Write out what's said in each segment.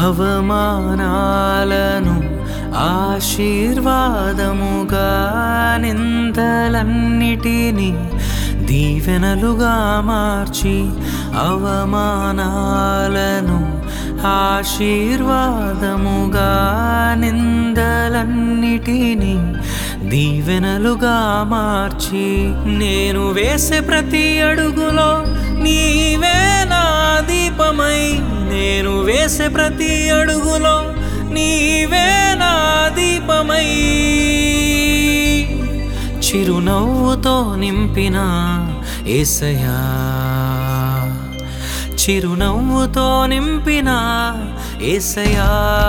అవమానాలను ఆశీర్వాదముగా నిందలన్నిటినీ దీవెనలుగా మార్చి అవమానాలను ఆశీర్వాదముగా నిందలన్నిటినీ దీవెనలుగా మార్చి నేను వేసే ప్రతి అడుగులో నీవే నా దీపమై నేను వేసే ప్రతి అడుగులో నీవే నా దీపమై చిరునవ్వుతో నింపిన ఏసయా చిరునవ్వుతో నింపిన ఏసయా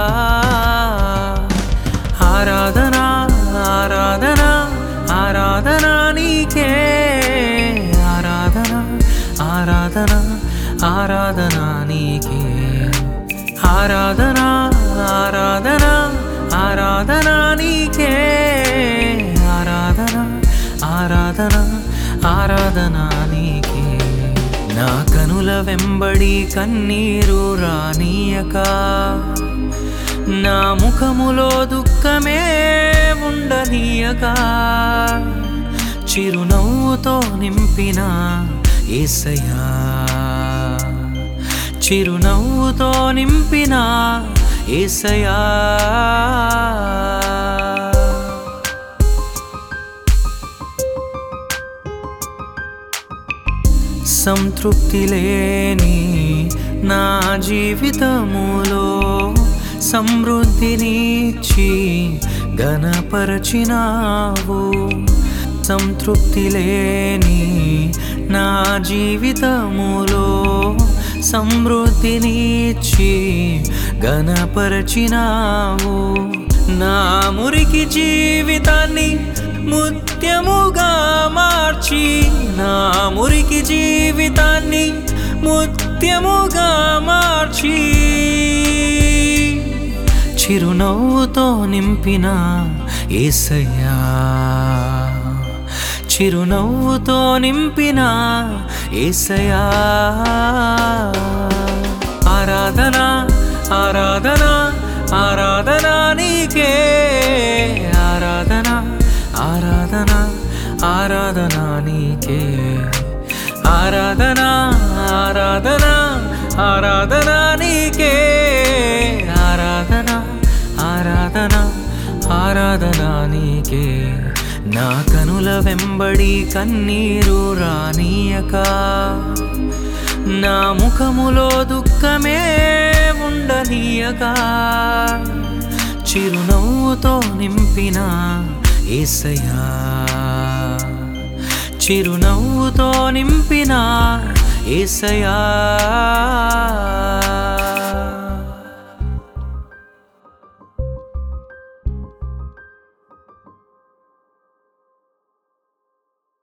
ఆరాధన ఆరాధన ఆరాధన నీకే ఆరాధన ఆరాధన ఆరాధన నీకే ఆరాధన ఆరాధన ఆరాధన నీకే ఆరాధన ఆరాధన ఆరాధన నీకే నా కనుల వెంబడి కన్నీరు రానీయక నా ముఖములో దుఃఖమే ఉండనీయక చిరునవ్వుతో నింపిన ఏసయ్యా చిరునవ్వుతో నింపిన ఏసయా సంతృప్తి లేని నా జీవితములో సమృద్ధినిచ్చి గణపరచినావు సంతృప్తి లేని నా జీవితములో సమృద్ధినిచ్చి గణపరచినావు నా మురికి జీవితాన్ని ముత్యముగా మార్చి నా మురికి జీవితాన్ని ముత్యముగా మార్చి చిరునవ్వుతో నింపిన ఏసయ్యా చిరునవ్వుతో నింపిన ఏసయా ఆరాధన ఆరాధన ఆరాధన నీకే ఆరాధన ఆరాధన ఆరాధన నీకే ఆరాధన ఆరాధన ఆరాధన నీకే ఆరాధన ఆరాధన ఆరాధన నీకే నా కనుల వెంబడి కన్నీరు రానీయక నా ముఖములో దుఃఖమే ఉండనీయక చిరునవ్వుతో నింపిన ఏసయ్యా చిరునవ్వుతో నింపిన ఏసయా